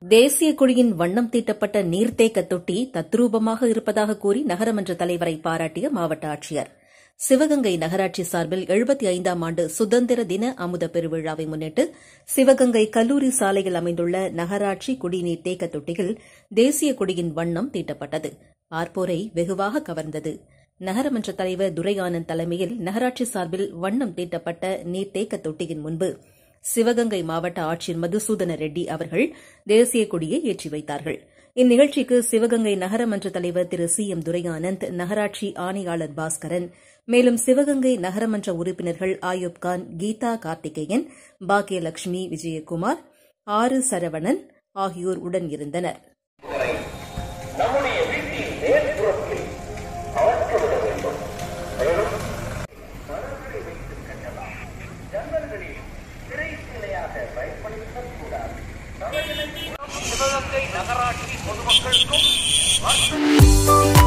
தேசிய கொடியின் வண்ணம் தீட்டப்பட்ட நீர்த்தேக்க தொட்டி தத்ரூபமாக இருப்பதாக கூறி நகரமன்ற தலைவரை பாராட்டிய மாவட்ட ஆட்சியர் சிவகங்கை நகராட்சி சார்பில் எழுபத்தி ஐந்தாம் ஆண்டு சுதந்திர தின அமுத பெருவிழாவை முன்னிட்டு சிவகங்கை கல்லூரி சாலையில் அமைந்துள்ள நகராட்சி குடிநீர் தேக்க தொட்டியில் தேசிய கொடியின் வண்ணம் தீட்டப்பட்டது பார்ப்போரை வெகுவாக கவர்ந்தது நகரமன்ற தலைவர் துரையானந்த் தலைமையில் நகராட்சி சார்பில் வண்ணம் தீட்டப்பட்ட நீர்த்தேக்க தொட்டியின் முன்பு சிவகங்கை மாவட்ட ஆட்சியர் மதுசூதன ரெட்டி அவர்கள் தேசிய கொடியை ஏற்றி வைத்தார்கள் இந்நிகழ்ச்சிக்கு சிவகங்கை நகரமன்ற தலைவர் திரு சி எம் துரையானந்த் நகராட்சி ஆணையாளர் பாஸ்கரன் மேலும் சிவகங்கை நகரமன்ற உறுப்பினர்கள் ஆயூப் கான் கீதா கார்த்திகேயன் பாக்கியலட்சுமி விஜயகுமார் ஆறு சரவணன் ஆகியோர் உடன் இருந்தனர் நம்முடைய வீட்டின் மேற்புறத்தில் அவற்றுவிட வேண்டும் மேலும் மரங்களை வைத்து கட்டலாம் ஜன்னல்களில் திரை சிலையாக பயன்படுத்தக்கூடாது சிவகங்கை நகராட்சி பொதுமக்களுக்கும்